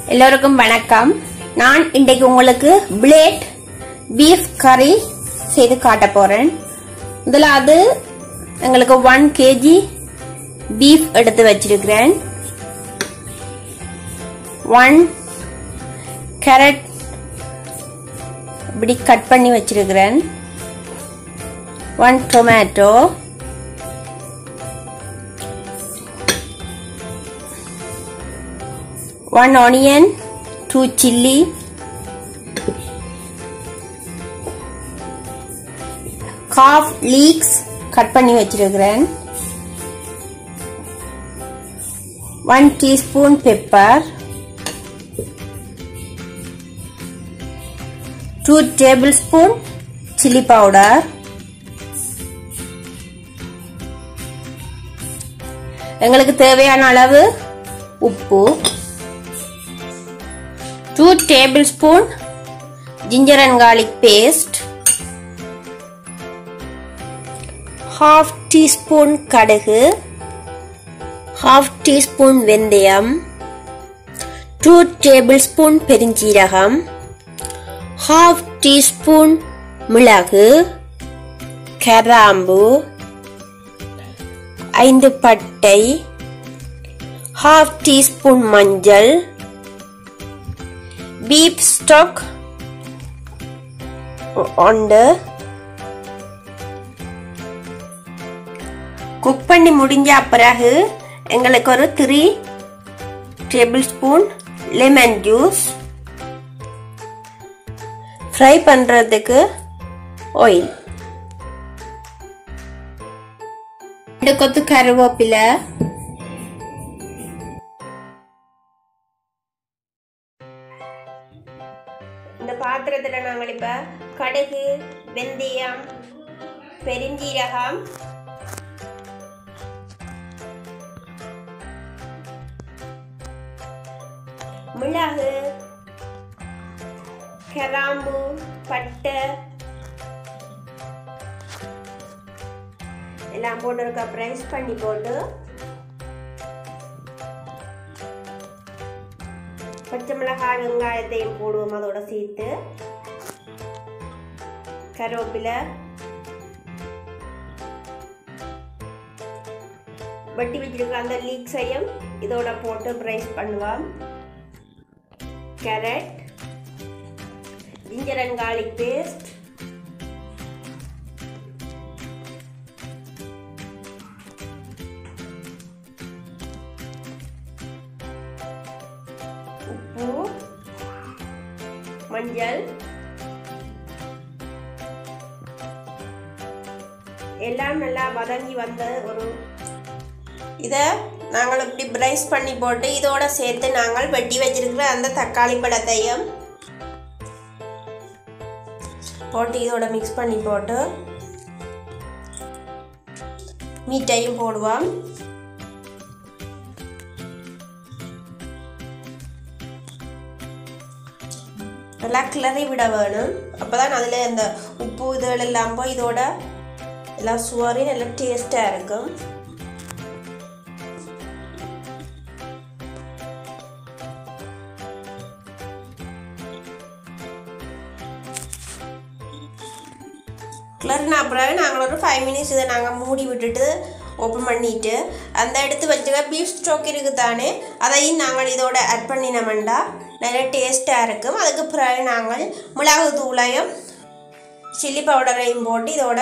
எல்லோருக்கும் வணக்கம் நான் இன்றைக்கு உங்களுக்கு பிளேட் பீஃப் கறி செய்து காட்ட போறேன் முதலாவது எங்களுக்கு ஒன் கேஜி பீஃப் எடுத்து வச்சிருக்கிறேன் ஒன் கேரட் இப்படி கட் பண்ணி வச்சிருக்கிறேன் one tomato one onion, two chilli, half leeks cut பண்ணி வச்சிருக்கிறேன் one teaspoon pepper two tablespoon chilli powder எங்களுக்கு தேவையான அளவு உப்பு two tablespoon ginger and garlic paste half teaspoon கடுகு ஹாஃப் டீஸ்பூன் வெந்தயம் டூ டேபிள் ஸ்பூன் பெருஞ்சீரகம் half teaspoon மிளகு கராம்பு ஐந்து பட்டை ஹாஃப் டீஸ்பூன் மஞ்சள் பீப் ஸ்டாக் உண்டு குக் பண்ணி முடிஞ்ச பிறகு எங்களுக்கு ஒரு three tablespoon lemon juice fry பண்ணுறதுக்கு ஆயில் ரெண்டு கொத்து கருவேப்பிலை இந்த பாத்திரத்தில் நாங்கள் இப்போ கடுகு வெந்தயம் பெருஞ்சீரகம் மிளகு கிராம்பு பட்டை எல்லாம் போட்டு ப்ரைஸ் பண்ணி போட்டு பச்சை மிளகாய் வெங்காயத்தையும் போடுவோம் அதோட சேர்த்து கருவேப்பிலை வட்டி வச்சிருக்க அந்த லீக்ஸையும் இதோட போட்டு ப்ரைஸ் பண்ணுவோம் carrot ginger and garlic paste உப்பு மஞ்சள் எல்லாம் நல்லா வதங்கி வந்த ஒரு இதை நாங்கள் இப்படி ப்ரைஸ் பண்ணி போட்டு இதோட சேர்த்து நாங்கள் வெட்டி வச்சிருக்கிற அந்த தக்காளி பழத்தையும் போட்டு இதோட மிக்ஸ் பண்ணி போட்டு மீட்டையும் போடுவோம் நல்லா கிளறி விட வேணும் அப்போ தான் அதில் இந்த உப்பு இதுகள் எல்லாம் போய் இதோட எல்லாம் சுவரி நல்லா டேஸ்ட்டாக இருக்கும் கிளறின பிறகு நாங்கள் ஒரு ஃபைவ் மினிட்ஸ் இதை நாங்கள் மூடி விட்டுட்டு ஓப்பன் பண்ணிட்டு அந்த எடுத்து வச்சுக்க பீஃப் ஸ்டோக் இருக்குது தானே அதையும் நாங்கள் இதோட ஆட் பண்ணினோம்டா நல்ல டேஸ்ட்டாக இருக்கும் அதுக்கு பிறகு நாங்கள் மிளகு தூளையும் சில்லி பவுடரையும் போட்டு இதோட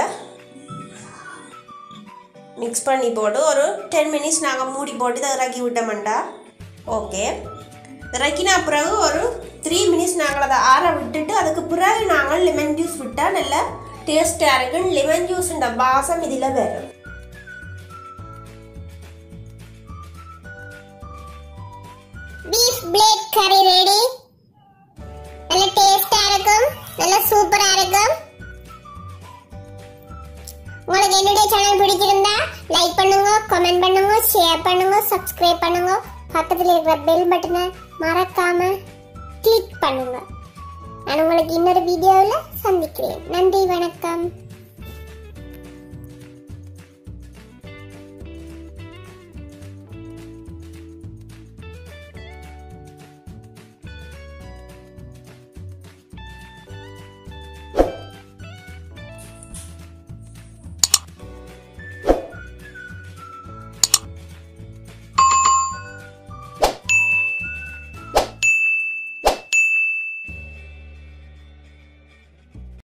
மிக்ஸ் பண்ணி போட்டு ஒரு டென் மினிட்ஸ் நாங்கள் மூடி போட்டு இதை இறக்கி விட்டோம்டா ஓகே இறக்கினா பிறகு ஒரு த்ரீ மினிட்ஸ் நாங்கள் அதை ஆற விட்டுட்டு அதுக்கு பிறகு நாங்கள் லெமன் ஜூஸ் விட்டால் நல்லா டேஸ்ட்டாக இருக்கும் லெமன் ஜூஸுன்ற வாசம் இதில் வரும் பீஃப் பிளேட் கறி ரெடி நல்ல டேஸ்டா இருக்கும் நல்ல சூப்பரா இருக்கும் உங்களுக்கு என்னுடைய சேனல் பிடிச்சிருந்தா லைக் பண்ணுங்க கமெண்ட் பண்ணுங்க ஷேர் பண்ணுங்க சப்ஸ்கிரைப் பண்ணுங்க பக்கத்துல இருக்கிற பெல் பட்டனை மறக்காம கிளிக் பண்ணுங்க நான் உங்களுக்கு இன்னொரு வீடியோவில் சந்திக்கிறேன் நன்றி வணக்கம்